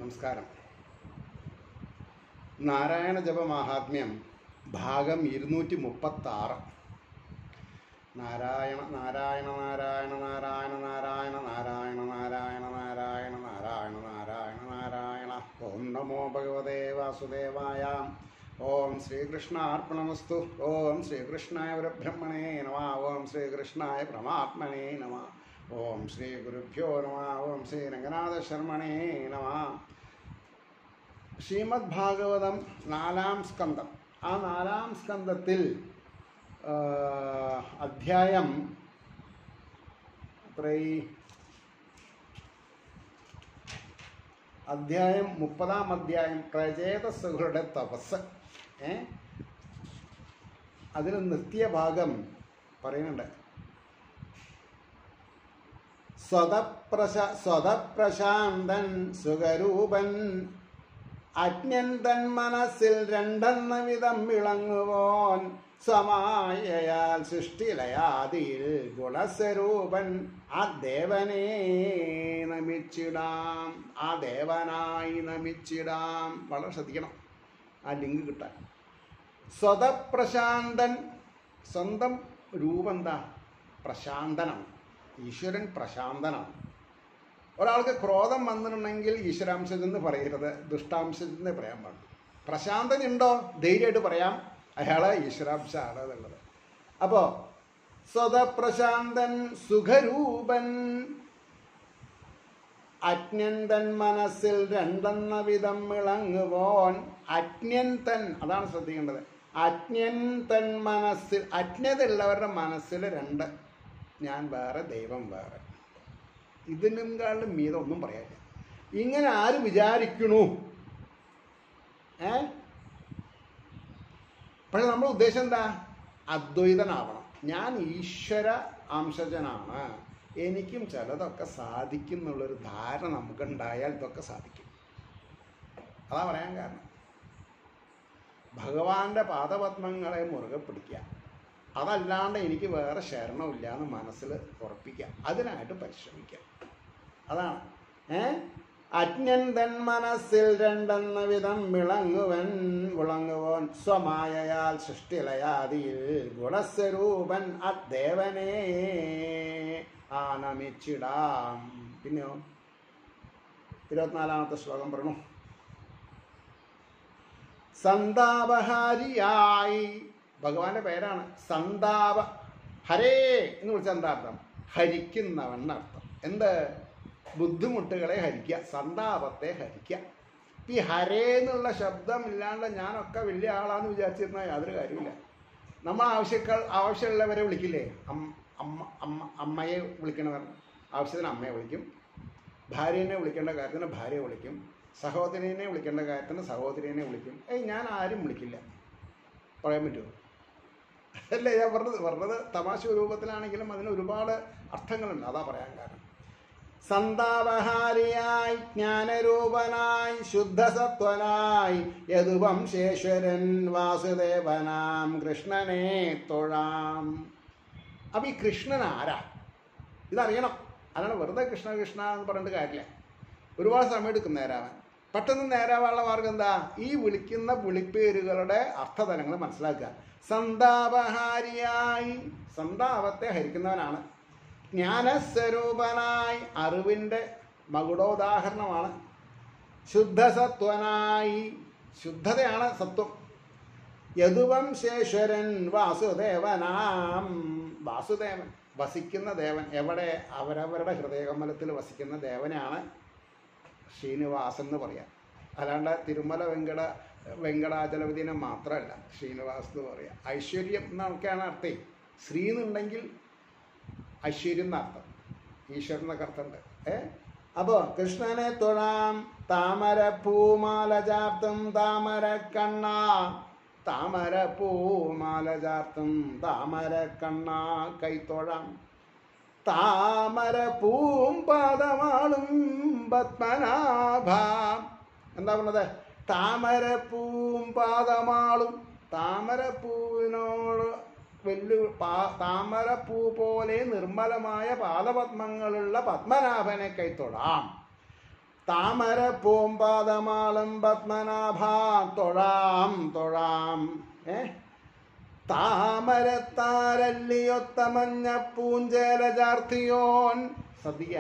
നമസ്കാരം നാരായണ ജപ മാഹാത്മ്യം ഭാഗം ഇരുന്നൂറ്റി മുപ്പത്തി ആറ് നാരായണ നാരായണ നാരായണ നാരായണ നാരായണ നാരായണ നാരായണ നാരായണ നാരായണ നാരായണ നാരായണ ഓം നമോ ഭഗവതേ വാസുദേവായ ഓം ശ്രീകൃഷ്ണാർപ്പണമസ്തു ഓം ശ്രീകൃഷ്ണായ പരബ്രഹ്മണേ നമ ഓം ശ്രീകൃഷ്ണായ പരമാത്മനേ നമ ഓം ശ്രീ ഗുരുഭ്യോ നമ ഓം ശ്രീ രംഗനാഥ ശർമ്മണേ നമ ശ്രീമദ് ഭാഗവതം നാലാം സ്കന്ധം ആ നാലാം സ്കന്ധത്തിൽ ആ, അധ്യായം എത്ര ഈ അധ്യായം മുപ്പതാം അധ്യായം പ്രചേതസ്സുകളുടെ തപസ് ഏ അതിൽ നിർത്തിയ ഭാഗം പറയുന്നുണ്ട് സ്വതപ്രശ സ്വതപ്രശാന്തൻ സുഖരൂപൻ അജ്ഞൻ തൻ മനസ്സിൽ രണ്ടെന്ന വിധം വിളങ്ങുവോൻ സ്വമായയാൽ സൃഷ്ടിലയാതിയിൽ ഗുണസ്വരൂപൻ ആ ദേവനെ നമിച്ചിടാം ആ ദേവനായി നമിച്ചിടാം വളരെ ശ്രദ്ധിക്കണം ആ ലിങ്ക് കിട്ടാൻ സ്വതപ്രശാന്തൻ സ്വന്തം രൂപം എന്താ പ്രശാന്തനാണ് ഈശ്വരൻ പ്രശാന്തനാണ് ഒരാൾക്ക് ക്രോധം വന്നിട്ടുണ്ടെങ്കിൽ ഈശ്വരാംശത്തിൽ നിന്ന് പറയരുത് ദുഷ്ടാംശത്തിൽ നിന്ന് പറയാൻ പാടില്ല പ്രശാന്തനുണ്ടോ ധൈര്യമായിട്ട് പറയാം അയാളെ ഈശ്വരാംശമാണ് എന്നുള്ളത് അപ്പോൾ സ്വതപ്രശാന്തൻ സുഖരൂപൻ അജ്ഞൻ തൻ മനസ്സിൽ രണ്ടെന്ന വിധം വിളങ്ങുവോൻ അജ്ഞൻ തൻ അതാണ് ശ്രദ്ധിക്കേണ്ടത് അജ്ഞൻ തൻ മനസ്സിൽ അജ്ഞതയുള്ളവരുടെ മനസ്സിൽ രണ്ട് ഞാൻ വേറെ ദൈവം വേറെ ഇതിനും കാളും മീതം ഒന്നും പറയാനില്ല ഇങ്ങനെ ആര് വിചാരിക്കണു ഏ പക്ഷെ നമ്മുടെ ഉദ്ദേശം എന്താ അദ്വൈതനാവണം ഞാൻ ഈശ്വര അംശജനാണ് എനിക്കും ചിലതൊക്കെ സാധിക്കും എന്നുള്ളൊരു ധാരണ നമുക്കുണ്ടായാൽ ഇതൊക്കെ സാധിക്കും അതാ പറയാൻ കാരണം ഭഗവാന്റെ പാദപത്മങ്ങളെ മുറുകെ പിടിക്കുക അതല്ലാണ്ട് എനിക്ക് വേറെ ശരണമില്ല എന്ന് മനസ്സിൽ ഉറപ്പിക്കുക അതിനായിട്ട് പരിശ്രമിക്കുക അതാണ് ഏ അജ്ഞൻ തൻ മനസ്സിൽ രണ്ടെന്ന വിധം വിളങ്ങുവൻ വിളങ്ങുവോൻ സ്വമായയാൽ സൃഷ്ടിലയാതിയിൽ ഗുണസ്വരൂപൻ അദ്ദേവനെ ആനമിച്ചിടാം പിന്നെയോ ഇരുപത്തിനാലാമത്തെ ശ്ലോകം പറഞ്ഞു സന്താപഹാരിയായി ഭഗവാന്റെ പേരാണ് സന്താപ ഹരേ എന്ന് വിളിച്ചാൽ എന്താ അർത്ഥം ഹരിക്കുന്നവൻ എന്നർത്ഥം എന്ത് ബുദ്ധിമുട്ടുകളെ ഹരിക്കുക സന്താപത്തെ ഹരിക്കുക ഈ ഹരേ എന്നുള്ള ശബ്ദം ഇല്ലാണ്ട് ഞാനൊക്കെ വലിയ ആളാന്ന് വിചാരിച്ചിരുന്നാൽ യാതൊരു കാര്യമില്ല നമ്മൾ ആവശ്യക്കാൾ ആവശ്യമുള്ളവരെ വിളിക്കില്ലേ അമ്മ അമ്മ അമ്മ അമ്മയെ വിളിക്കണവർ ആവശ്യത്തിന് അമ്മയെ വിളിക്കും ഭാര്യനെ വിളിക്കേണ്ട കാര്യത്തിന് ഭാര്യയെ വിളിക്കും സഹോദരനെ വിളിക്കേണ്ട കാര്യത്തിന് സഹോദരിനെ വിളിക്കും ഏയ് ഞാൻ ആരും വിളിക്കില്ല പറയാൻ പറ്റുമോ അല്ലേ ഞാൻ പറഞ്ഞത് പറഞ്ഞത് തമാശ രൂപത്തിലാണെങ്കിലും അതിന് ഒരുപാട് അർത്ഥങ്ങളുണ്ട് അതാ പറയാൻ കാരണം സന്താപഹാരിയായി ജ്ഞാനരൂപനായി ശുദ്ധസത്വനായി യദുവംശേശ്വരൻ വാസുദേവനാം കൃഷ്ണനെ തൊഴാം അപ്പം ഈ കൃഷ്ണൻ ആരാ ഇതറിയണം അല്ലാണ്ട് വെറുതെ കൃഷ്ണ കൃഷ്ണ എന്ന് പറഞ്ഞിട്ട് കാര്യമില്ല ഒരുപാട് സമയം എടുക്കും നേരാവാൻ പെട്ടെന്ന് നേരാവാനുള്ള മാർഗം എന്താ ഈ വിളിക്കുന്ന വിളിപ്പേരുകളുടെ അർത്ഥതലങ്ങൾ മനസ്സിലാക്കുക സന്താപഹാരിയായി സന്താപത്തെ ഹരിക്കുന്നവനാണ് ജ്ഞാനസ്വരൂപനായി അറിവിൻ്റെ മകുടോദാഹരണമാണ് ശുദ്ധസത്വനായി ശുദ്ധതയാണ് സത്വം യദുവംശേശ്വരൻ വാസുദേവനാം വാസുദേവൻ വസിക്കുന്ന ദേവൻ എവിടെ അവരവരുടെ ഹൃദയകമലത്തിൽ വസിക്കുന്ന ദേവനാണ് ശ്രീനിവാസൻ എന്ന് പറയാം അല്ലാണ്ട് തിരുമല വെങ്കട വെങ്കടാചലപതിനെ മാത്രമല്ല ശ്രീനിവാസ് എന്ന് പറയാം ഐശ്വര്യം എന്നൊക്കെയാണ് അർത്ഥം ശ്രീ എന്നുണ്ടെങ്കിൽ ഐശ്വര്യം എന്നർത്ഥം ഈശ്വരൻ എന്നൊക്കെ അർത്ഥമുണ്ട് ഏ അപ്പോൾ കൃഷ്ണനെ തൊഴാം താമര പൂമാല ചാർത്തും താമര കണ്ണ താമര പൂമാല ചാർത്തും താമര കണ്ണ കൈത്തൊഴാം താമര പൂമ്പാദമാളും പത്മനാഭ എന്താ പറഞ്ഞത് താമര പൂമ്പാദമാളും താമര പൂവിനോട് വെല്ലു പാ താമരപ്പൂ പോലെ നിർമ്മലമായ പാദപത്മങ്ങളുള്ള പത്മനാഭനെ കൈത്തൊഴാം താമര പൂമ്പാദമാളം പത്മനാഭ തൊഴാം തൊഴാം ഏ താമരത്താരല്ലിയൊത്ത മഞ്ഞ പൂഞ്ചേല ചാർത്തിയോൻ ശ്രദ്ധിക്ക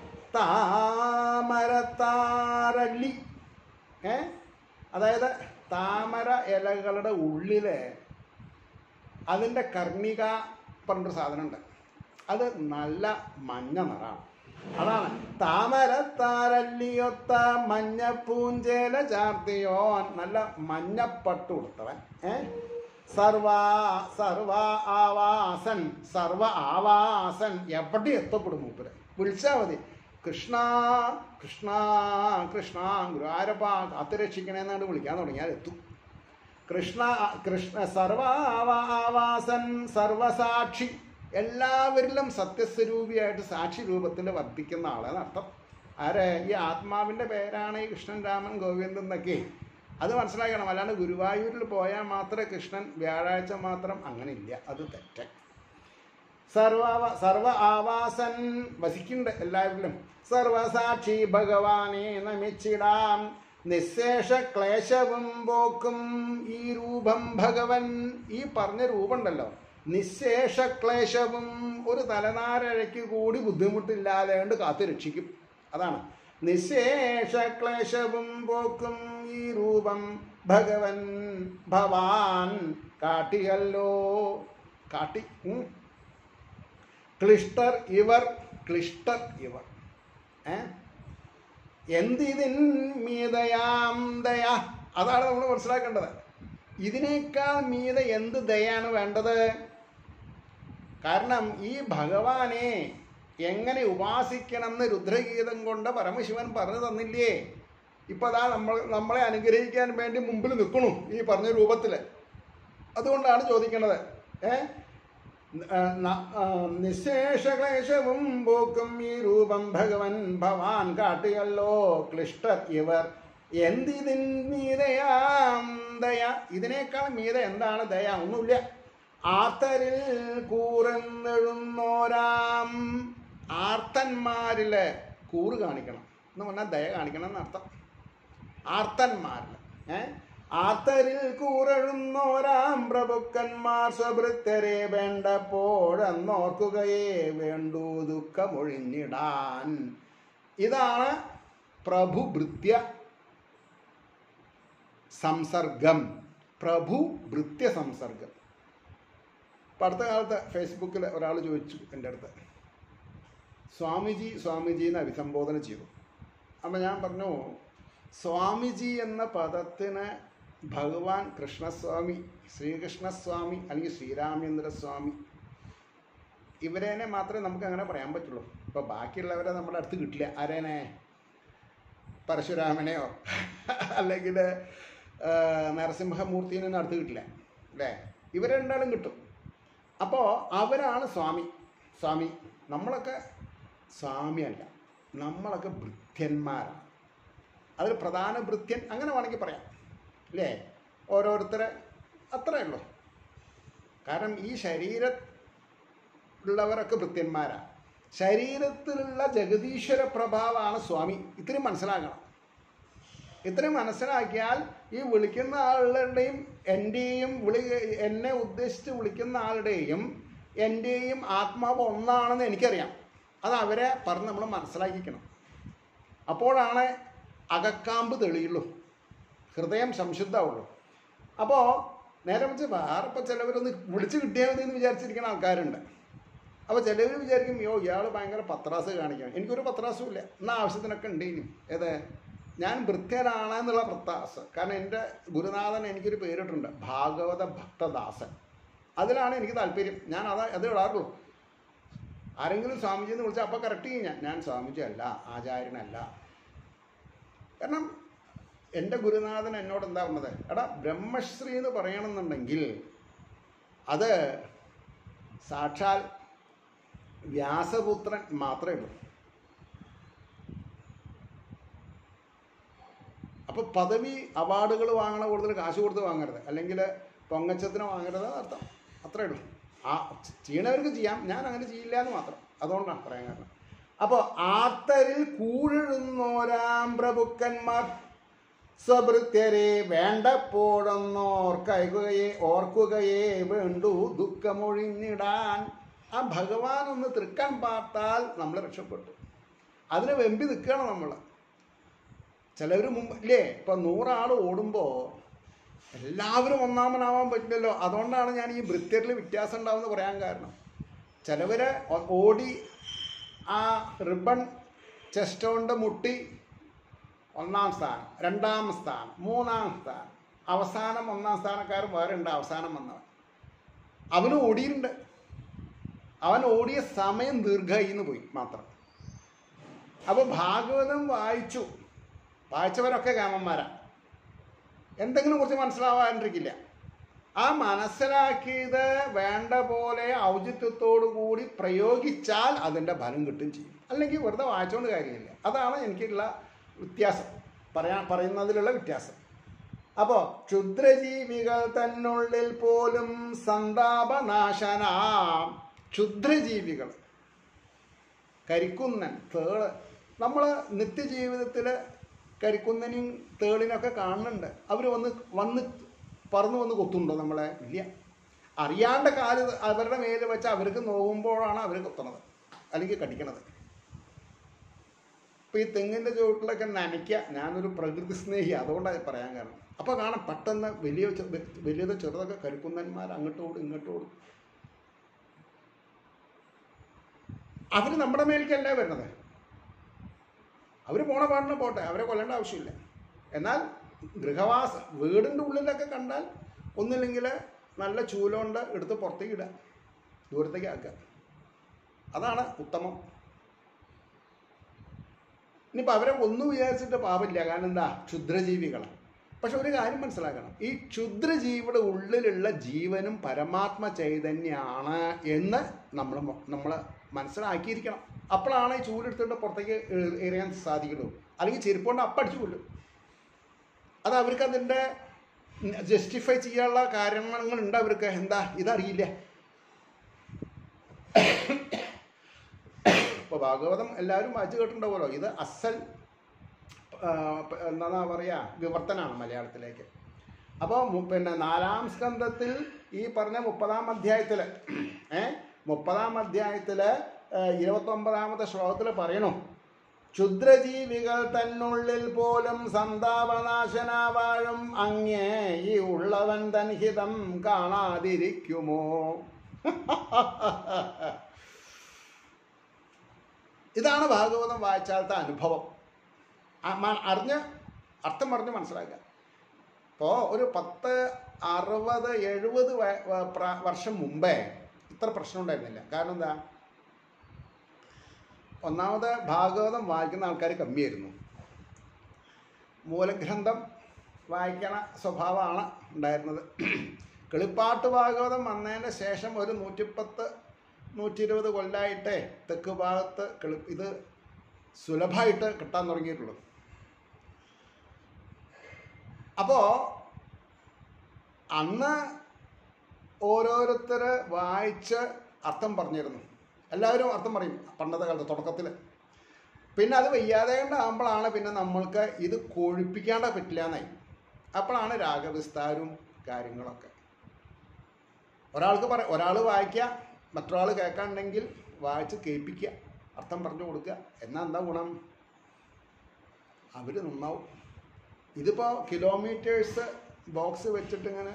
താമരത്താരല്ലി ഏ അതായത് താമര ഇലകളുടെ ഉള്ളില് അതിൻ്റെ കർണിക പറഞ്ഞൊരു സാധനമുണ്ട് അത് നല്ല മഞ്ഞ നിറാണ് അതാണ് താമരത്താരല്ലിയൊത്ത മഞ്ഞപ്പൂഞ്ചേല ചാർത്തിയോൻ നല്ല മഞ്ഞപ്പട്ട് കൊടുത്തവൻ ഏ സർവ സർവ ആവാസൻ സർവ ആവാസൻ എവിടെ എത്തപ്പെടും മൂപ്പര് വിളിച്ചാൽ മതി കൃഷ്ണ കൃഷ്ണ കൃഷ്ണ ഗുരുവായൂരപ്പ കാത്തുരക്ഷിക്കണേന്നാണ് വിളിക്കാൻ തുടങ്ങിയാൽ എത്തും കൃഷ്ണ കൃഷ്ണ സർവ ആവാ- ആവാസൻ സർവസാക്ഷി എല്ലാവരിലും സത്യസ്വരൂപിയായിട്ട് സാക്ഷി രൂപത്തിൽ വർദ്ധിക്കുന്ന ആളെന്ന് അർത്ഥം ആരെ ഈ ആത്മാവിൻ്റെ പേരാണ് ഈ കൃഷ്ണൻ രാമൻ ഗോവിന്ദൻ എന്നൊക്കെ അത് മനസ്സിലാക്കണം അല്ലാണ്ട് ഗുരുവായൂരിൽ പോയാൽ മാത്രമേ കൃഷ്ണൻ വ്യാഴാഴ്ച മാത്രം അങ്ങനെ ഇല്ല അത് തെറ്റ് സർവ സർവ ആവാസൻ വസിക്കുന്നുണ്ട് എല്ലാവരിലും സർവസാക്ഷി ഭഗവാനെ നമിച്ചിടാം നിശേഷ ക്ലേശവും പോക്കും ഈ രൂപം ഭഗവൻ ഈ പറഞ്ഞ രൂപമുണ്ടല്ലോ നിശേഷ ക്ലേശവും ഒരു തലനാരഴയ്ക്ക് കൂടി ബുദ്ധിമുട്ടില്ലാതെ കൊണ്ട് കാത്തു രക്ഷിക്കും അതാണ് നിശേഷ ക്ലേശവും പോക്കും ഈ രൂപം ഭഗവൻ ഭവാൻ കാട്ടിയല്ലോ കാട്ടി ഉം. ക്ലിഷ്ടർ ഇവർ ക്ലിഷ്ടർ ഇവർ ഏ എന്തിതിൻ മീതയാം ദയ അതാണ് നമ്മൾ മനസ്സിലാക്കേണ്ടത് ഇതിനേക്കാൾ മീത എന്ത് ദയാണ് വേണ്ടത് കാരണം ഈ ഭഗവാനെ എങ്ങനെ ഉപാസിക്കണമെന്ന് രുദ്രഗീതം കൊണ്ട് പരമശിവൻ പറഞ്ഞു തന്നില്ലേ ഇപ്പൊ അതാ നമ്മൾ നമ്മളെ അനുഗ്രഹിക്കാൻ വേണ്ടി മുമ്പിൽ നിൽക്കണു ഈ പറഞ്ഞ രൂപത്തിൽ അതുകൊണ്ടാണ് ചോദിക്കുന്നത് ഏ നിശേഷക്ലേശവും പോക്കും ഈ രൂപം ഭഗവൻ ഭവാൻ കാട്ടിയല്ലോ ക്ലിഷ്ടർ ഇവർ എന്തിതിൻ മീതയാം ദയ ഇതിനേക്കാൾ മീത എന്താണ് ദയ ഒന്നുമില്ല ആർത്തരിൽ കൂറെന്നെഴുന്നോരാം ആർത്തന്മാരില് കൂറ് കാണിക്കണം എന്ന് പറഞ്ഞാൽ ദയ കാണിക്കണം എന്നർത്ഥം ആർത്തന്മാരിൽ ഏ ആർത്തരിൽ കൂറഴുന്നോരാം പ്രഭുക്കന്മാർ സ്വഭൃത്യരെ വേണ്ടപ്പോഴെന്നോർക്കുകയേ വേണ്ടു ദുഃഖമൊഴിഞ്ഞിടാൻ ഇതാണ് പ്രഭുഭൃത്യ സംസർഗം പ്രഭു ഭൃത്യ സംസർഗം ഇപ്പം അടുത്ത കാലത്ത് ഫേസ്ബുക്കിൽ ഒരാൾ ചോദിച്ചു എൻ്റെ അടുത്ത് സ്വാമിജി സ്വാമിജി എന്ന് അഭിസംബോധന ചെയ്തു അപ്പം ഞാൻ പറഞ്ഞു സ്വാമിജി എന്ന പദത്തിന് ഭഗവാൻ കൃഷ്ണസ്വാമി ശ്രീകൃഷ്ണസ്വാമി അല്ലെങ്കിൽ ശ്രീരാമേന്ദ്രസ്വാമി ഇവരേനെ മാത്രമേ നമുക്ക് അങ്ങനെ പറയാൻ പറ്റുള്ളൂ ഇപ്പോൾ ബാക്കിയുള്ളവരെ നമ്മുടെ അടുത്ത് കിട്ടില്ല ആരേനെ പരശുരാമനെയോ അല്ലെങ്കിൽ നരസിംഹമൂർത്തിനെ അടുത്ത് കിട്ടില്ല അല്ലേ ഇവർ രണ്ടാളും കിട്ടും അപ്പോൾ അവരാണ് സ്വാമി സ്വാമി നമ്മളൊക്കെ സ്വാമിയല്ല നമ്മളൊക്കെ ഭൃത്യന്മാരാണ് അതിൽ പ്രധാന ഭൃത്യൻ അങ്ങനെ വേണമെങ്കിൽ പറയാം അല്ലേ ഓരോരുത്തരെ അത്രയേ ഉള്ളൂ കാരണം ഈ ശരീരമുള്ളവരൊക്കെ ഭൃത്യന്മാരാണ് ശരീരത്തിലുള്ള ജഗദീശ്വര പ്രഭാവമാണ് സ്വാമി ഇത്രയും മനസ്സിലാക്കണം ഇത്രയും മനസ്സിലാക്കിയാൽ ഈ വിളിക്കുന്ന ആളുടെയും എൻ്റെയും വിളി എന്നെ ഉദ്ദേശിച്ച് വിളിക്കുന്ന ആളുടെയും എൻ്റെയും ആത്മാവ് ഒന്നാണെന്ന് എനിക്കറിയാം അത് അവരെ പറഞ്ഞ് നമ്മൾ മനസ്സിലാക്കിക്കണം അപ്പോഴാണ് അകക്കാമ്പ് തെളിയുള്ളൂ ഹൃദയം സംശുദ്ധമുള്ളൂ അപ്പോൾ നേരെ വെച്ച് വേറെ ഇപ്പോൾ ചിലവരൊന്ന് വിളിച്ച് കിട്ടിയാൽ മതി എന്ന് വിചാരിച്ചിരിക്കുന്ന ആൾക്കാരുണ്ട് അപ്പോൾ ചിലവർ വിചാരിക്കും യോ ഇയാൾ ഭയങ്കര പത്രാസ് കാണിക്കണം എനിക്കൊരു പത്രാസും ഇല്ല എന്നാൽ ആവശ്യത്തിനൊക്കെ ഉണ്ട് ഇനി ഏത് ഞാൻ വൃത്യനാണ് എന്നുള്ള പ്രത്യാസ കാരണം എൻ്റെ ഗുരുനാഥൻ എനിക്കൊരു പേരിട്ടുണ്ട് ഭാഗവത ഭക്തദാസൻ അതിലാണ് എനിക്ക് താല്പര്യം ഞാൻ അതാ അത് ഇടാറുള്ളൂ ആരെങ്കിലും സ്വാമിജി എന്ന് വിളിച്ചാൽ അപ്പോൾ കറക്റ്റ് ചെയ്യും ഞാൻ ഞാൻ സ്വാമിജി അല്ല ആചാര്യനല്ല കാരണം എൻ്റെ ഗുരുനാഥൻ എന്നോട് എന്താ പറഞ്ഞത് എടാ ബ്രഹ്മശ്രീ എന്ന് പറയണമെന്നുണ്ടെങ്കിൽ അത് സാക്ഷാൽ വ്യാസപുത്രൻ മാത്രമേ ഉള്ളൂ അപ്പോൾ പദവി അവാർഡുകൾ വാങ്ങണ കൂടുതൽ കാശ് കൊടുത്ത് വാങ്ങരുത് അല്ലെങ്കിൽ പൊങ്ങച്ചത്തിന് വാങ്ങരുത് അർത്ഥം അത്രേ ഉള്ളൂ ആ ചെയ്യണവർക്ക് ചെയ്യാം ഞാൻ അങ്ങനെ ചെയ്യില്ല എന്ന് മാത്രം അതുകൊണ്ടാണ് പറയാൻ കാരണം അപ്പോൾ ആർത്തരിൽ കൂഴുന്നോരാം പ്രഭുക്കന്മാർ സ്വഭൃത്യരെ വേണ്ടപ്പോഴൊന്നോർക്കുകയെ ഓർക്കുകയെ വേണ്ടു ദുഃഖമൊഴിഞ്ഞിടാൻ ആ ഭഗവാൻ ഒന്ന് തൃക്കാൻ പാർത്താൽ നമ്മൾ രക്ഷപ്പെട്ടു അതിന് വെമ്പി നിൽക്കണം നമ്മൾ ചിലവർ മുമ്പ് ഇല്ലേ ഇപ്പം നൂറാൾ ഓടുമ്പോൾ എല്ലാവരും ഒന്നാമനാവാൻ പറ്റില്ലല്ലോ അതുകൊണ്ടാണ് ഞാൻ ഈ വൃത്യരിൽ വ്യത്യാസം ഉണ്ടാവുമെന്ന് പറയാൻ കാരണം ചിലവർ ഓടി ആ റിബൺ ചെസ്റ്റ് കൊണ്ട് മുട്ടി ഒന്നാം സ്ഥാനം രണ്ടാം സ്ഥാനം മൂന്നാം സ്ഥാനം അവസാനം ഒന്നാം സ്ഥാനക്കാരൻ വേറെ ഉണ്ട് അവസാനം വന്നവൻ അവന് ഓടിയിട്ടുണ്ട് അവൻ ഓടിയ സമയം ദീർഘമായി എന്ന് പോയി മാത്രം അപ്പോൾ ഭാഗവതം വായിച്ചു വായിച്ചവരൊക്കെ കാമന്മാരാ എന്തെങ്കിലും കുറിച്ച് മനസ്സിലാവാണ്ടിരിക്കില്ല ആ മനസ്സിലാക്കിയത് വേണ്ട പോലെ ഔചിത്യത്തോടു കൂടി പ്രയോഗിച്ചാൽ അതിൻ്റെ ഫലം കിട്ടും ചെയ്യും അല്ലെങ്കിൽ വെറുതെ വായിച്ചുകൊണ്ട് കാര്യമില്ല അതാണ് എനിക്കുള്ള വ്യത്യാസം പറയാൻ പറയുന്നതിലുള്ള വ്യത്യാസം അപ്പോൾ ക്ഷുദ്രജീവികൾ തന്നുള്ളിൽ പോലും സന്താപനാശന ക്ഷുദ്രജീവികൾ കരിക്കുന്നൻ തേള് നമ്മൾ നിത്യജീവിതത്തിൽ കരിക്കുന്നനെയും തേളിനൊക്കെ കാണുന്നുണ്ട് അവർ വന്ന് വന്ന് പറന്ന് വന്ന് കൊത്തുണ്ടോ നമ്മളെ ഇല്ല അറിയാണ്ട കാല് അവരുടെ മേല് വെച്ച് അവർക്ക് നോവുമ്പോഴാണ് അവർ കൊത്തണത് അല്ലെങ്കിൽ കടിക്കണത് ഇപ്പം ഈ തെങ്ങിൻ്റെ ചുവട്ടിലൊക്കെ നനയ്ക്കുക ഞാനൊരു പ്രകൃതി സ്നേഹി അതുകൊണ്ടാണ് പറയാൻ കാരണം അപ്പോൾ കാണാം പെട്ടെന്ന് വലിയ ചെ- വലിയത് ചെറുതൊക്കെ കരുക്കുന്നന്മാർ അങ്ങോട്ടും ഓടും ഇങ്ങോട്ടും ഓടും അവർ നമ്മുടെ മേലേക്കല്ലേ വരുന്നത് അവർ പോണ പാടിന് പോട്ടെ അവരെ കൊല്ലേണ്ട ആവശ്യമില്ല എന്നാൽ ഗൃഹവാസ വീടിൻ്റെ ഉള്ളിലൊക്കെ കണ്ടാൽ ഒന്നില്ലെങ്കിൽ നല്ല ചൂലോണ്ട് എടുത്ത് പുറത്തേക്ക് ഇടുക ദൂരത്തേക്ക് ആക്കുക അതാണ് ഉത്തമം ഇനിയിപ്പോൾ അവരെ ഒന്നും വിചാരിച്ചിട്ട് പാപില്ല കാരണം എന്താ ക്ഷുദ്രജീവികളാണ് പക്ഷെ ഒരു കാര്യം മനസ്സിലാക്കണം ഈ ക്ഷുദ്രജീവിയുടെ ഉള്ളിലുള്ള ജീവനും പരമാത്മ ചൈതന്യമാണ് എന്ന് നമ്മൾ നമ്മൾ മനസ്സിലാക്കിയിരിക്കണം അപ്പോഴാണ് ഈ ചൂലെടുത്തിട്ട് പുറത്തേക്ക് എ- എറിയാൻ സാധിക്കുള്ളൂ അല്ലെങ്കിൽ ചെരുപ്പുകൊണ്ട് അപ്പടിച്ചു കൊല്ലും അത് അവർക്ക് അതിൻ്റെ ജസ്റ്റിഫൈ ചെയ്യാനുള്ള കാരണങ്ങളുണ്ട് അവർക്ക് എന്താ ഇതറിയില്ല ഇപ്പോൾ ഭാഗവതം എല്ലാവരും വായിച്ചു കേട്ടിട്ടുണ്ടാവുമല്ലോ ഇത് അസൽ ആ, പ- എന്താ പറയുക വിവർത്തനാണ് മലയാളത്തിലേക്ക് അപ്പോൾ പിന്നെ നാലാം സ്കന്ധത്തിൽ ഈ പറഞ്ഞ മുപ്പതാം അധ്യായത്തിൽ ഏ മുപ്പതാം അധ്യായത്തിൽ ഇരുപത്തൊമ്പതാമത്തെ ശ്ലോകത്തിൽ പറയണു ക്ഷുദ്രജീവികൾ തന്നുള്ളിൽ പോലും സന്താപനാശനാവാഴും അങ്ങേ ഈ ഉള്ളവൻ തൻഹിതം കാണാതിരിക്കുമോ ഇതാണ് ഭാഗവതം വായിച്ചാലത്തെ അനുഭവം ആ, മ- അറിഞ്ഞ് അർത്ഥം പറഞ്ഞ് മനസ്സിലാക്കുക ഇപ്പോൾ ഒരു പത്ത് അറുപത് എഴുപത് വ- വ- പ്ര- വർഷം മുമ്പേ ഇത്ര പ്രശ്നം ഉണ്ടായിരുന്നില്ല കാരണം എന്താ ഒന്നാമത് ഭാഗവതം വായിക്കുന്ന ആൾക്കാർ കമ്മിയായിരുന്നു മൂലഗ്രന്ഥം വായിക്കണ സ്വഭാവമാണ് ഉണ്ടായിരുന്നത് കിളിപ്പാട്ട് ഭാഗവതം വന്നതിന് ശേഷം ഒരു നൂറ്റിപ്പത്ത് നൂറ്റി ഇരുപത് കൊല്ലമായിട്ടേ തെക്ക് ഭാഗത്ത് കിളി ഇത് സുലഭമായിട്ട് കിട്ടാൻ തുടങ്ങിയിട്ടുള്ളൂ അപ്പോൾ അന്ന് ഓരോരുത്തർ വായിച്ച് അർത്ഥം പറഞ്ഞിരുന്നു എല്ലാവരും അർത്ഥം പറയും പണ്ടത്തെ കാലത്ത് തുടക്കത്തിൽ പിന്നെ അത് വയ്യാതെ കൊണ്ടാകുമ്പോഴാണ് പിന്നെ നമ്മൾക്ക് ഇത് കൊഴിപ്പിക്കാണ്ട് പറ്റില്ല എന്നായി അപ്പോഴാണ് രാഗവിസ്താരവും കാര്യങ്ങളൊക്കെ ഒരാൾക്ക് പറ ഒരാൾ വായിക്കുക മറ്റൊരാൾ കേൾക്കാനുണ്ടെങ്കിൽ വായിച്ച് കേൾപ്പിക്കുക അർത്ഥം പറഞ്ഞു കൊടുക്കുക എന്നാൽ എന്താ ഗുണം അവർ നന്നാവും ഇതിപ്പോൾ കിലോമീറ്റേഴ്സ് ബോക്സ് വെച്ചിട്ട് ഇങ്ങനെ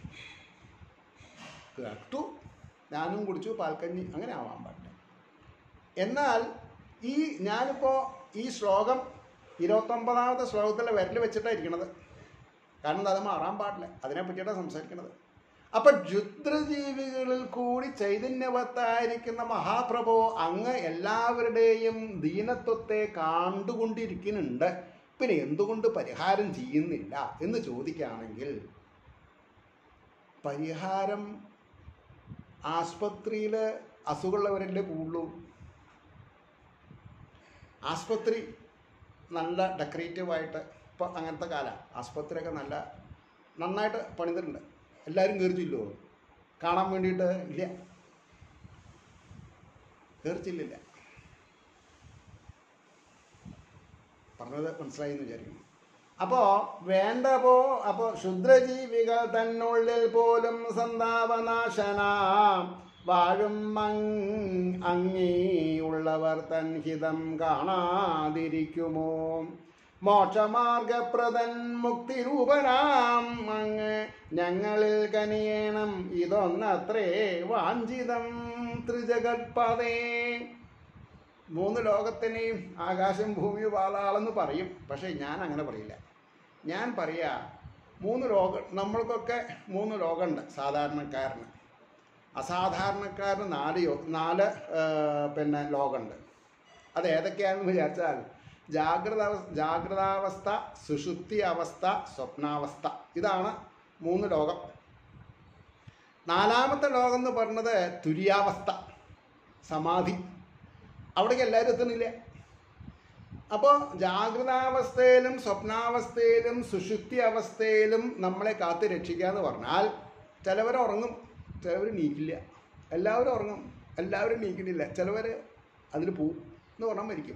കേട്ടു ഞാനും കുടിച്ചു പാൽക്കഞ്ഞി അങ്ങനെ ആവാൻ പാടില്ല എന്നാൽ ഈ ഞാനിപ്പോൾ ഈ ശ്ലോകം ഇരുപത്തൊമ്പതാമത്തെ ശ്ലോകത്തിലെ വിരൽ വെച്ചിട്ടാണ് ഇരിക്കണത് കാരണം എന്താ, അത് മാറാൻ പാടില്ല അതിനെ പറ്റിയിട്ടാണ് സംസാരിക്കണത് അപ്പൊ ക്ഷുദ്രജീവികളിൽ കൂടി ചൈതന്യവത്തായിരിക്കുന്ന മഹാപ്രഭു അങ്ങ് എല്ലാവരുടെയും ദീനത്വത്തെ കണ്ടുകൊണ്ടിരിക്കുന്നുണ്ട് പിന്നെ എന്തുകൊണ്ട് പരിഹാരം ചെയ്യുന്നില്ല എന്ന് ചോദിക്കുകയാണെങ്കിൽ പരിഹാരം ആസ്പത്രിയിൽ അസുഖമുള്ളവരല്ലേ പോകുള്ളൂ ആസ്പത്രി നല്ല ഡെക്കറേറ്റീവായിട്ട് ഇപ്പോൾ അങ്ങനത്തെ കാലം ആസ്പത്രിയൊക്കെ നല്ല നന്നായിട്ട് പണിതിട്ടുണ്ട് എല്ലാവരും കയറിച്ചില്ലോ കാണാൻ വേണ്ടിയിട്ട് ഇല്ല കയറിച്ചില്ലില്ല പറഞ്ഞത് മനസ്സിലായി എന്ന് വിചാരിക്കുന്നു അപ്പോൾ വേണ്ട പോ അപ്പോൾ ക്ഷുദ്രജീവികൾ തന്നുള്ളിൽ പോലും സന്താപനാശന വാഴും മങ് അങ്ങീയുള്ളവർ തൻ ഹിതം കാണാതിരിക്കുമോ മോക്ഷമാർഗപ്രദൻ മുക്തിരൂപനാം അങ്ങ് ഞങ്ങളിൽ കനിയേണം ഇതൊന്നത്രേ വാഞ്ചിതം ത്രിജഗത്പതേ മൂന്ന് ലോകത്തിനെയും ആകാശം ഭൂമി പാതാളെന്ന് പറയും പക്ഷേ ഞാൻ അങ്ങനെ പറയില്ല ഞാൻ പറയാ മൂന്ന് ലോകം നമ്മൾക്കൊക്കെ മൂന്ന് ലോകമുണ്ട് സാധാരണക്കാരന് അസാധാരണക്കാരന് നാല് യോ നാല് ആ, പിന്നെ ലോകമുണ്ട് അത് ഏതൊക്കെയാണെന്ന് വിചാരിച്ചാൽ ജാഗ്രത ജാഗ്രതാവസ്ഥ സുഷുപ്തി അവസ്ഥ സ്വപ്നാവസ്ഥ ഇതാണ് മൂന്ന് ലോകം നാലാമത്തെ ലോകം എന്ന് പറഞ്ഞത് തുര്യാവസ്ഥ സമാധി അവിടേക്ക് എല്ലാവരും എത്തുന്നില്ല അപ്പോൾ ജാഗ്രതാവസ്ഥയിലും സ്വപ്നാവസ്ഥയിലും സുഷുപ്തി അവസ്ഥയിലും നമ്മളെ കാത്ത് രക്ഷിക്കുക എന്ന് പറഞ്ഞാൽ ചിലവർ ഉറങ്ങും ചിലവർ നീക്കില്ല എല്ലാവരും ഉറങ്ങും എല്ലാവരും നീക്കണില്ല ചിലവർ അതിൽ പോവും എന്ന് പറഞ്ഞാൽ മരിക്കും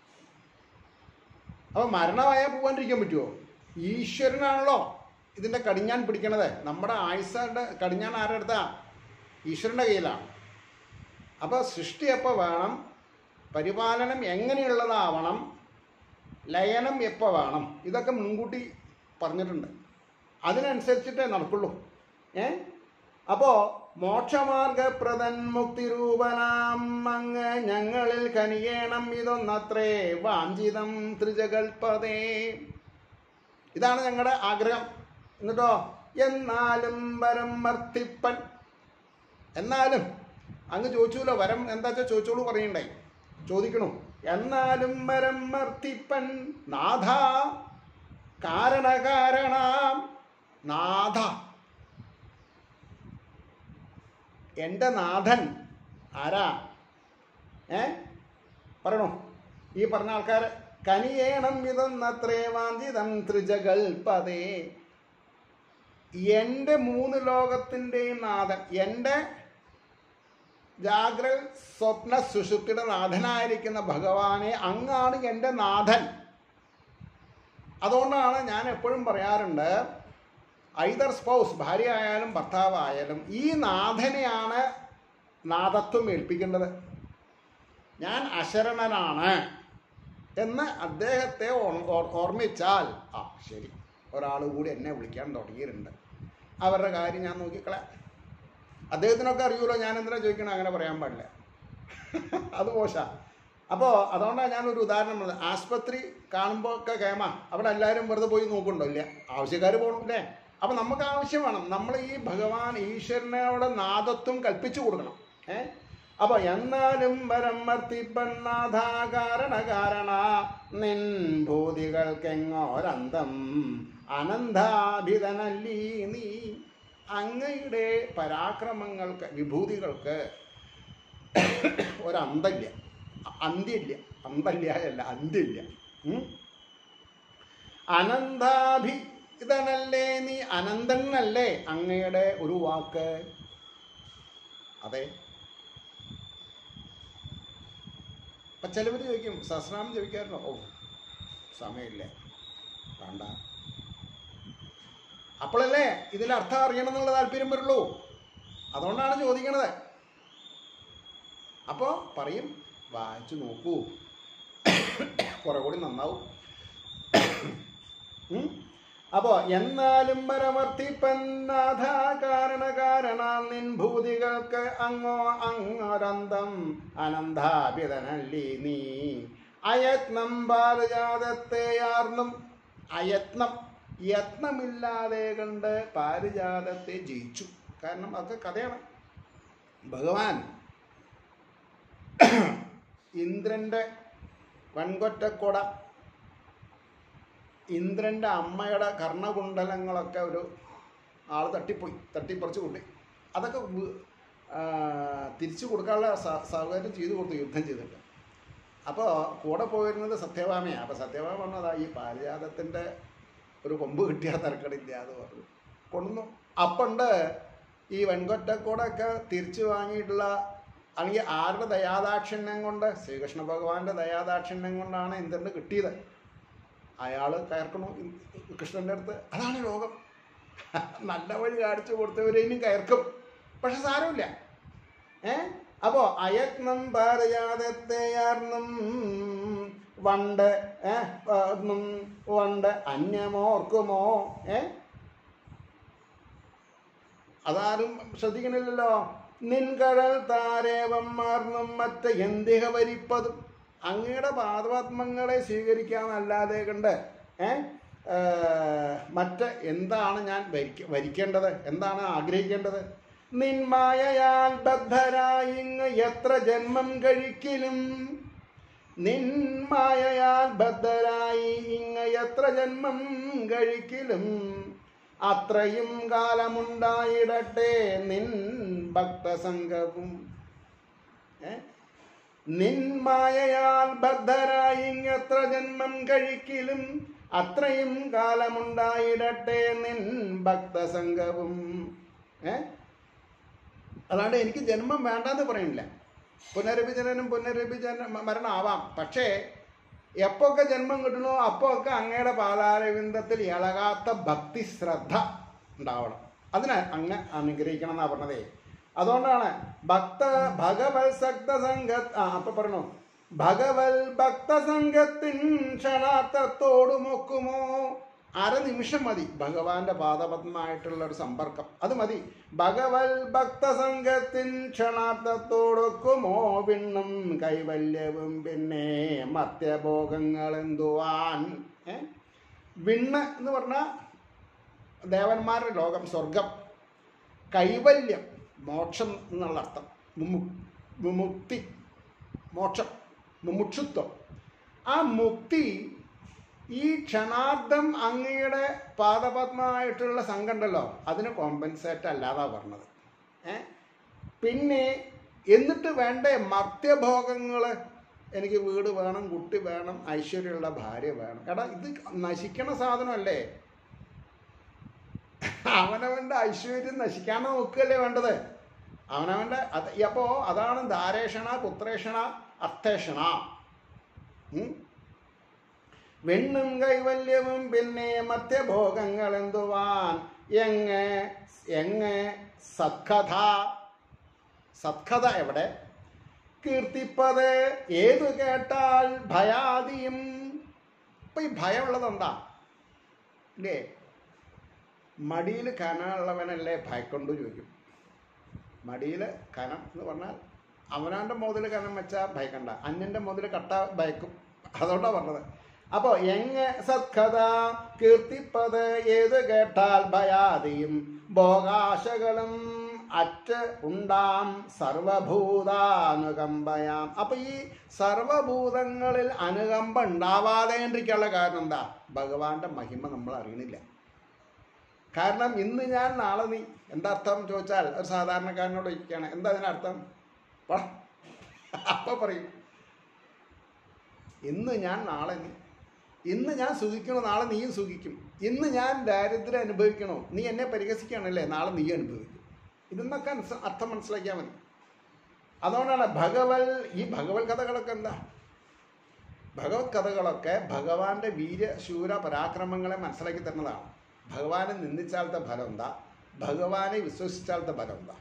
അപ്പോൾ മരണമായാൽ പോകാണ്ടിരിക്കാൻ പറ്റുമോ ഈശ്വരനാണല്ലോ ഇതിൻ്റെ കടിഞ്ഞാൻ പിടിക്കണത് നമ്മുടെ ആയുസ്സയുടെ കടിഞ്ഞാൻ ആരുടെ അടുത്താ ഈശ്വരൻ്റെ കയ്യിലാണ് അപ്പോൾ സൃഷ്ടി എപ്പോൾ വേണം പരിപാലനം എങ്ങനെയുള്ളതാവണം ലയനം എപ്പോൾ വേണം ഇതൊക്കെ മുൻകൂട്ടി പറഞ്ഞിട്ടുണ്ട് അതിനനുസരിച്ചിട്ടേ നടക്കുള്ളൂ ഏ അപ്പോൾ മോക്ഷമാർഗപ്രദൻ മുക്തിരൂപനാം അങ്ങ് ഞങ്ങളിൽ കനിയേണം ഇതൊന്നത്രേ വാഞ്ചിതം ത്രിജകൽപതേ ഇതാണ് ഞങ്ങളുടെ ആഗ്രഹം എന്നിട്ടോ എന്നാലും വരം വർത്തിപ്പൻ എന്നാലും അങ്ങ് ചോദിച്ചൂലോ വരം എന്താ വെച്ചാൽ ചോദിച്ചോളൂ പറയണ്ടേ ചോദിക്കണു എന്നാലും വരം വർത്തിപ്പൻ നാഥ കാരണകാരണാം നാഥ എൻ്റെ നാഥൻ ആരാ ഏ പറയണോ ഈ പറഞ്ഞ ആൾക്കാർ കനിയേണം ഇതൊന്നത്രേ വാഞ്ചിതം ത്രിജകൽപതേ എൻ്റെ മൂന്ന് ലോകത്തിൻ്റെയും നാഥൻ എൻ്റെ ജാഗ്ര സ്വപ്ന സുഷുപ്തിയുടെ നാഥനായിരിക്കുന്ന ഭഗവാനെ അങ്ങാണ് എൻ്റെ നാഥൻ അതുകൊണ്ടാണ് ഞാൻ എപ്പോഴും പറയാറുണ്ട് ഐദർ സ്പൗസ് ഭാര്യ ആയാലും ഭർത്താവായാലും ഈ നാഥനെയാണ് നാഥത്വം ഏൽപ്പിക്കേണ്ടത് ഞാൻ അശരണനാണ് എന്ന് അദ്ദേഹത്തെ ഓർ- ഓർ- ഓർമ്മിച്ചാൽ ആ ശരി ഒരാൾ കൂടി എന്നെ വിളിക്കാൻ തുടങ്ങിയിട്ടുണ്ട് അവരുടെ കാര്യം ഞാൻ നോക്കിക്കളയാം അദ്ദേഹത്തിനൊക്കെ അറിയൂലോ ഞാൻ എന്തിനാ ചോദിക്കണം അങ്ങനെ പറയാൻ പാടില്ല അത് മോശ അപ്പോൾ അതുകൊണ്ടാണ് ഞാനൊരു ഉദാഹരണം പറഞ്ഞത് ആസ്പത്രി കാണുമ്പോൾ ഒക്കെ കേമ അവിടെ എല്ലാവരും വെറുതെ പോയി നോക്കുന്നുണ്ടോ ഇല്ല ആവശ്യക്കാർ പോകണം അല്ലേ അപ്പം നമുക്ക് ആവശ്യം വേണം നമ്മൾ ഈ ഭഗവാൻ ഈശ്വരനോട് നാദത്വം കൽപ്പിച്ചു കൊടുക്കണം ഏ അപ്പോൾ എന്നാലും വരം വർത്തിപ്പന്നാഥ കാരണ കാരണ നിൻ ഭൂതികൾക്കെങ്ങോരന്തം അനന്താഭിതനല്ലീ നീ അങ്ങയുടെ പരാക്രമങ്ങൾക്ക് വിഭൂതികൾക്ക് ഒരന്തല്ല അന്ത്യമില്ല അന്തല്ല അല്ല അന്ത്യമില്ല ഉം? അനന്താഭി ഇതനല്ലേ നീ അനന്തനല്ലേ അങ്ങയുടെ ഒരു വാക്ക് അതെ അപ്പൊ ചിലവർ ചോദിക്കും സഹസ്രനാമം ചോദിക്കാറുണ്ടോ ഓ സമയമില്ല വേണ്ട അപ്പോഴല്ലേ ഇതിൻ്റെ അർത്ഥം അറിയണം എന്നുള്ള താല്പര്യം വരുള്ളൂ അതുകൊണ്ടാണ് ചോദിക്കണത് അപ്പോൾ പറയും വായിച്ചു നോക്കൂ കുറെ കൂടി നന്നാവും ഉം? അപ്പോ എന്നാലും പരമർത്തിപ്പന്നാഥ കാരണ കാരണ നിൻ ഭൂതികൾക്ക് അങ്ങോ അങ്ങൊരന്തം അനന്താപിതനല്ലി നീ അയത്നം പാരിജാതത്തെയാർന്നും അയത്നം യത്നമില്ലാതെ കണ്ട് പാരിജാതത്തെ ജയിച്ചു കാരണം അതൊക്കെ കഥയാണ് ഭഗവാൻ ഇന്ദ്രന്റെ വൻകൊറ്റക്കൊട ഇന്ദ്രന്റെ അമ്മയുടെ കർണകുണ്ടലങ്ങളൊക്കെ ഒരു ആൾ തട്ടിപ്പോയി തട്ടിപ്പറിച്ച് കൂട്ടി അതൊക്കെ വ്- ആ, തിരിച്ചു കൊടുക്കാനുള്ള സ- സൗകര്യം ചെയ്തു കൊടുത്തു യുദ്ധം ചെയ്തിട്ട് അപ്പോൾ കൂടെ പോയിരുന്നത് സത്യഭാമയാണ് അപ്പോൾ സത്യഭാമ പറഞ്ഞതാ ഈ പാരിജാതത്തിൻ്റെ ഒരു കൊമ്പ് കിട്ടിയാൽ തരക്കടില്ല എന്ന് പറഞ്ഞു കൊണ്ടുവന്നു അപ്പണ്ട് ഈ വെൺകൊറ്റക്കൂടൊക്കെ തിരിച്ചു വാങ്ങിയിട്ടുള്ള അല്ലെങ്കിൽ ആരുടെ ദയാദാക്ഷിണ്യം കൊണ്ട് ശ്രീകൃഷ്ണ ഭഗവാന്റെ ദയാദാക്ഷിണ്യം കൊണ്ടാണ് ഇന്ദ്രന് കിട്ടിയത് അയാൾ കയർക്കണു കൃഷ്ണൻ്റെ അടുത്ത് അതാണ് ലോകം നല്ല വഴി കാണിച്ചു കൊടുത്തവരേനും കയർക്കും പക്ഷെ സാരമില്ല ഏ അപ്പോ അയത്നം പറയാതെത്തേയാർന്നും വണ്ട് ഏ ഒന്നും വണ്ട് അന്യമോർക്കുമോ ഏ അതാരും ശ്രദ്ധിക്കണില്ലല്ലോ നിൻകടൽ താരേവം മാർന്നും മറ്റ എന്തിക വരിപ്പതും അങ്ങയുടെ പാദപത്മങ്ങളെ സ്വീകരിക്കാമെന്നല്ലാതെ കണ്ട് ഏ ഏ, മറ്റ് എന്താണ് ഞാൻ വരിക്ക വരിക്കേണ്ടത് എന്താണ് ആഗ്രഹിക്കേണ്ടത് നിന്മായയാൽ ബദ്ധരായി ഇങ്ങ് എത്ര ജന്മം കഴിക്കലും നിന്മായയാൽ ബദ്ധരായി ഇങ്ങ് എത്ര ജന്മം കഴിക്കലും അത്രയും കാലമുണ്ടായിടട്ടെ നിൻ ഭക്തസംഘവും ഏ? നിന്മായയാൽ ബദ്ധരായി എത്ര ജന്മം കഴിക്കലും അത്രയും കാലമുണ്ടായിടട്ടെ നിൻ ഭക്തസംഘവും ഏ അതാണ്ട് എനിക്ക് ജന്മം വേണ്ടാന്ന് പറയുന്നില്ല പുനരഭിജനനും പുനരഭിജന മരണമാവാം പക്ഷേ എപ്പോഴൊക്കെ ജന്മം കിട്ടണോ അപ്പോഴൊക്കെ അങ്ങയുടെ പാതാരവിന്ദത്തിൽ ഇളകാത്ത ഭക്തി ശ്രദ്ധ ഉണ്ടാവണം അതിന് അങ്ങ് അനുഗ്രഹിക്കണം എന്നാ പറഞ്ഞതേ അതുകൊണ്ടാണ് ഭക്ത ഭഗവൽ സക്ത സംഘ ആ അപ്പൊ പറഞ്ഞു ഭഗവൽ ഭക്തസംഘത്തിൻ ക്ഷണാർത്ഥത്തോട് മൊക്കുമോ അരനിമിഷം മതി ഭഗവാന്റെ പാദപത്മായിട്ടുള്ള ഒരു സമ്പർക്കം അത് മതി ഭഗവൽ ഭക്തസംഘത്തിൻ ക്ഷണാർത്ഥത്തോടൊക്കുമോ വിണ്ണും കൈവല്യവും പിന്നെ മത്യഭോഗങ്ങൾ എന്തുവാൻ ഏ? വിണ്ണ് എന്ന് പറഞ്ഞാൽ ദേവന്മാരുടെ ലോകം സ്വർഗം കൈവല്യം മോക്ഷം എന്നുള്ള അർത്ഥം മുമു മുമുക്തി മോക്ഷം മുമുക്ഷുത്വം ആ മുക്തി ഈ ക്ഷണാർത്ഥം അങ്ങയുടെ പാദപത്മമായിട്ടുള്ള സംഘമുണ്ടല്ലോ അതിന് കോമ്പൻസേറ്റ് അല്ലാതാ പറഞ്ഞത് ഏ പിന്നെ എന്നിട്ട് വേണ്ടേ മർത്യഭോഗങ്ങൾ എനിക്ക് വീട് വേണം കുട്ടി വേണം ഐശ്വര്യമുള്ള ഭാര്യ വേണം എടാ ഇത് നശിക്കണ സാധനമല്ലേ അവനവൻ്റെ ഐശ്വര്യം നശിക്കാണ്ട് നോക്കുകയല്ലേ വേണ്ടത് അവനവൻ്റെ അത് അപ്പോൾ അതാണ് ധാരേഷണ പുത്രേഷണ അർത്ഥേഷണ ഉം? വെണ്ണും കൈവല്യവും പിന്നെ മധ്യഭോഗങ്ങൾ എന്തുവാൻ എങ്ങ് എങ്ങ് സത്കഥ സത്കഥ എവിടെ കീർത്തിപ്പത് ഏതു കേട്ടാൽ ഭയാദിയും ഇപ്പൊ ഈ ഭയമുള്ളത് എന്താ ഇല്ലേ മടിയിൽ കനമുള്ളവനല്ലേ ഭയക്കൊണ്ടു ചോദിക്കും മടിയിൽ കനം എന്ന് പറഞ്ഞാൽ അവനാൻ്റെ മുതൽ കനം വെച്ചാൽ ഭയക്കണ്ട അന്യൻ്റെ മുതൽ കട്ട ഭയക്കും അതുകൊണ്ടാണ് പറഞ്ഞത് അപ്പോൾ എങ്ങ സത്കഥ കീർത്തിപ്പത് ഏത് കേട്ടാൽ ഭയാദിയും ഭോഗാശകളും അറ്റ് ഉണ്ടാം സർവഭൂതാനുകമ്പയാം അപ്പൊ ഈ സർവഭൂതങ്ങളിൽ അനുകമ്പ ഉണ്ടാവാതെ ഇരിക്കാനുള്ള കാരണം എന്താ ഭഗവാന്റെ മഹിമ നമ്മൾ അറിയണില്ല കാരണം ഇന്ന് ഞാൻ നാളെ നീ എന്താ അർത്ഥം ചോദിച്ചാൽ ഒരു സാധാരണക്കാരനോട് ചോദിക്കുകയാണ് എന്താ അതിനർത്ഥം പറ അപ്പൊ പറയും ഇന്ന് ഞാൻ നാളെ നീ ഇന്ന് ഞാൻ സുഖിക്കണോ നാളെ നീയും സുഖിക്കും ഇന്ന് ഞാൻ ദാരിദ്ര്യം അനുഭവിക്കണോ നീ എന്നെ പരിഹസിക്കുകയാണല്ലേ നാളെ നീ അനുഭവിക്കും ഇതെന്നൊക്കെ മനസ്സ- അർത്ഥം മനസ്സിലാക്കിയാൽ മതി അതുകൊണ്ടാണ് ഭഗവൽ ഈ ഭഗവത് കഥകളൊക്കെ എന്താ ഭഗവത് കഥകളൊക്കെ ഭഗവാന്റെ വീരശൂര പരാക്രമങ്ങളെ മനസ്സിലാക്കി തരുന്നതാണ് ഭഗവാനെ നിന്ദിച്ചാലത്തെ ഫലം എന്താ ഭഗവാനെ വിശ്വസിച്ചാലത്തെ ഫലം എന്താ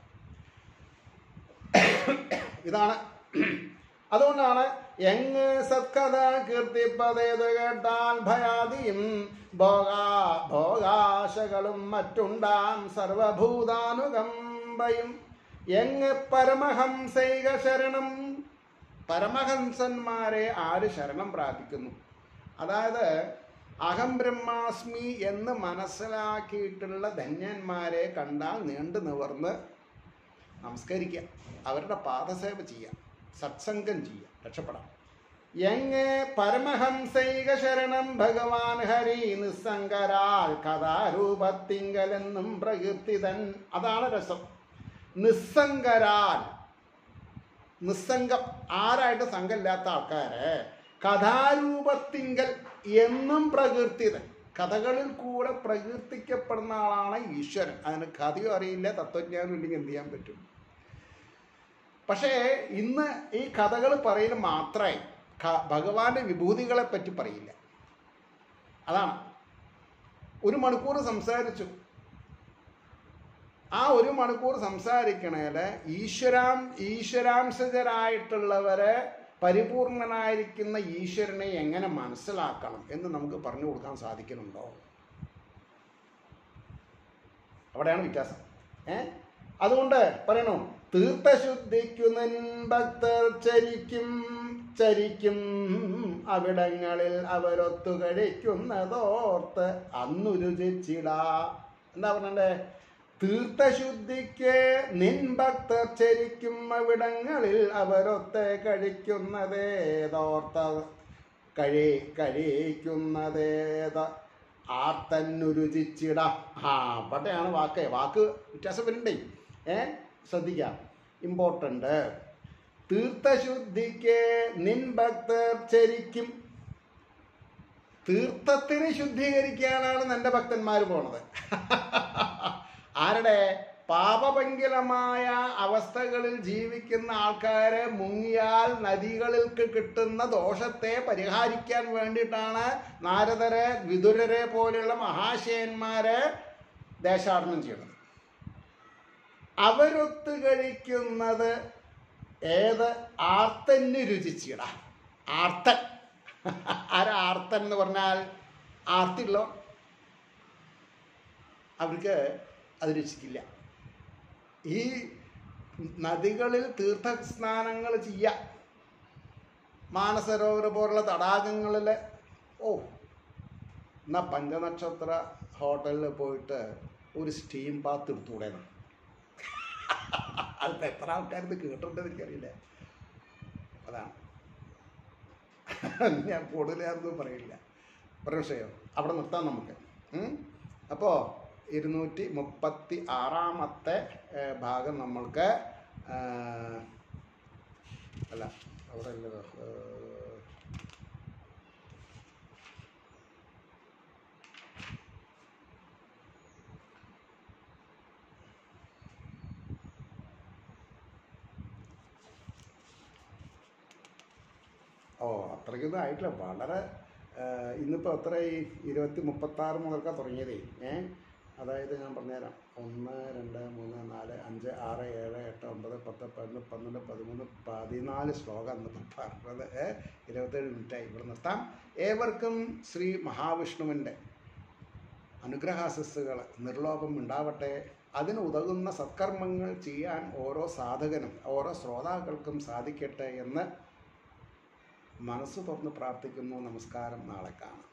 ഇതാണ് അതുകൊണ്ടാണ് എങ്ങ് സത്കഥ കീർത്തിപ്പതേത് കേട്ടാൽ ഭയാദിയും ഭോഗാ ഭോഗാശകളും മറ്റുണ്ടാം സർവഭൂതാനുകമ്പയും എങ്ങ് പരമഹംസൈക ശരണം പരമഹംസന്മാരെ ആര് ശരണം പ്രാപിക്കുന്നു അതായത് അഹം ബ്രഹ്മാസ്മി എന്ന് മനസ്സിലാക്കിയിട്ടുള്ള ധന്യന്മാരെ കണ്ടാൽ നീണ്ടു നിവർന്ന് നമസ്കരിക്കുക അവരുടെ പാദസേവ ചെയ്യുക സത്സംഗം ചെയ്യുക രക്ഷപ്പെടാം എങ്ങ് പരമഹംസൈക ശരണം ഭഗവാൻ ഹരി നിസ്സംഗരാൽ കഥാരൂപത്തിങ്കലെന്നും പ്രകീർത്തിതൻ അതാണ് രസം നിസ്സംഗരാൽ നിസ്സംഗം ആരായിട്ട് സംഘമില്ലാത്ത ആൾക്കാരെ കഥാരൂപത്തിങ്കൽ എന്നും പ്രകീർത്തിതൻ കഥകളിൽ കൂടെ പ്രകീർത്തിക്കപ്പെടുന്ന ആളാണ് ഈശ്വരൻ അതിന് കഥയും അറിയില്ല തത്വജ്ഞാനം ഇല്ലെങ്കിൽ എന്ത് ചെയ്യാൻ പറ്റും പക്ഷേ ഇന്ന് ഈ കഥകൾ പറയൽ മാത്രമേ ക- ഭഗവാന്റെ വിഭൂതികളെ പറ്റി പറയില്ല അതാണ് ഒരു മണിക്കൂർ സംസാരിച്ചു ആ ഒരു മണിക്കൂർ സംസാരിക്കണേല് ഈശ്വരാം ഈശ്വരാംശജരായിട്ടുള്ളവരെ പരിപൂർണനായിരിക്കുന്ന ഈശ്വരനെ എങ്ങനെ മനസ്സിലാക്കണം എന്ന് നമുക്ക് പറഞ്ഞു കൊടുക്കാൻ സാധിക്കുന്നുണ്ടോ അവിടെയാണ് വ്യത്യാസം ഏ അതുകൊണ്ട് പറയണു തീർത്ഥശുദ്ധിക്കു നിൻ ഭക്തർ ചരിക്കും ചരിക്കും അവിടങ്ങളിൽ അവരൊത്തു കഴിക്കുന്നതോർത്ത് അന്നു രുചിച്ചിടാ എന്താ പറഞ്ഞേ തീർത്ഥശുദ്ധിക്ക് നിൻ ഭക്തർ ചരിക്കും അവിടങ്ങളിൽ അവരൊത്ത് കഴിക്കുന്നതേതോർത്ത കഴി കഴിക്കുന്നതേത ആർത്തന്നു രുചിച്ചിട ആ പട്ടയാണ് വാക്ക് വാക്ക് വ്യത്യാസം വരുന്നുണ്ടേ ഏ ശ്രദ്ധിക്കാം ഇമ്പോർട്ടൻ്റ് തീർത്ഥശുദ്ധിക്ക് നിൻ ഭക്തർ ചരിക്കും തീർത്ഥത്തിന് ശുദ്ധീകരിക്കാനാണ് നിന്റെ ഭക്തന്മാർ പോണത് ആരുടെ പാപപങ്കിലമായ അവസ്ഥകളിൽ ജീവിക്കുന്ന ആൾക്കാരെ മുങ്ങിയാൽ നദികളിൽക്ക് കിട്ടുന്ന ദോഷത്തെ പരിഹരിക്കാൻ വേണ്ടിയിട്ടാണ് നാരദരെ വിതുരരെ പോലെയുള്ള മഹാശയന്മാരെ ദേശാടനം ചെയ്യുന്നത് അവരൊത്ത് കഴിക്കുന്നത് ഏത് ആർത്തന് രുചിച്ചിട ആർത്തൻ ആരാ ആർത്തൻ എന്ന് പറഞ്ഞാൽ ആർത്തില്ലോ അവർക്ക് അത് രുചിക്കില്ല ഈ നദികളിൽ തീർത്ഥസ്നാനങ്ങൾ ചെയ്യുക മാനസരോവർ പോലുള്ള തടാകങ്ങളിൽ ഓ എന്നാ പഞ്ചനക്ഷത്ര ഹോട്ടലിൽ പോയിട്ട് ഒരു സ്റ്റീം ബാത്ത് എടുത്തുകൂടെ അതിപ്പോൾ എത്ര ആൾക്കാരിത് കേട്ടിട്ടുണ്ടെന്ന് എനിക്കറിയില്ല അതാണ് ഞാൻ കൂടുതൽ ഞാനൊന്നും പറയില്ല പ്രശ്നയോ അവിടെ നിർത്താം നമുക്ക് അപ്പോൾ ഇരുന്നൂറ്റി മുപ്പത്തി ആറാമത്തെ ഏഹ്, ഭാഗം നമ്മൾക്ക് ഏഹ്, അല്ല അവിടെ അല്ലല്ലോ ഏഹ്, ഓ അത്രയ്ക്കൊന്നും ആയിട്ടില്ല വളരെ ഏഹ്, ഇന്നിപ്പോൾ എത്ര ഈ ഇരുപത്തി മുപ്പത്താറ് മുതൽക്കാണ് തുടങ്ങിയതേ ഏ അതായത് ഞാൻ പറഞ്ഞുതരാം ഒന്ന് രണ്ട് മൂന്ന് നാല് അഞ്ച് ആറ് ഏഴ് എട്ട് ഒമ്പത് പത്ത് പതിനൊന്ന് പന്ത്രണ്ട് പതിമൂന്ന് പതിനാല് ശ്ലോകം ഇന്നിപ്പോൾ പറഞ്ഞത് ഏ ഇരുപത്തേഴ് മിനിറ്റായി ഇവിടെ നിർത്താം ഏവർക്കും ശ്രീ മഹാവിഷ്ണുവിൻ്റെ അനുഗ്രഹാശസ്സുകൾ നിർലോഭം ഉണ്ടാവട്ടെ അതിന് ഉതകുന്ന സത്കർമ്മങ്ങൾ ചെയ്യാൻ ഓരോ സാധകനും ഓരോ ശ്രോതാക്കൾക്കും സാധിക്കട്ടെ എന്ന് മനസ്സ് തുറന്ന് പ്രാർത്ഥിക്കുന്നു നമസ്കാരം നാളെ കാണാം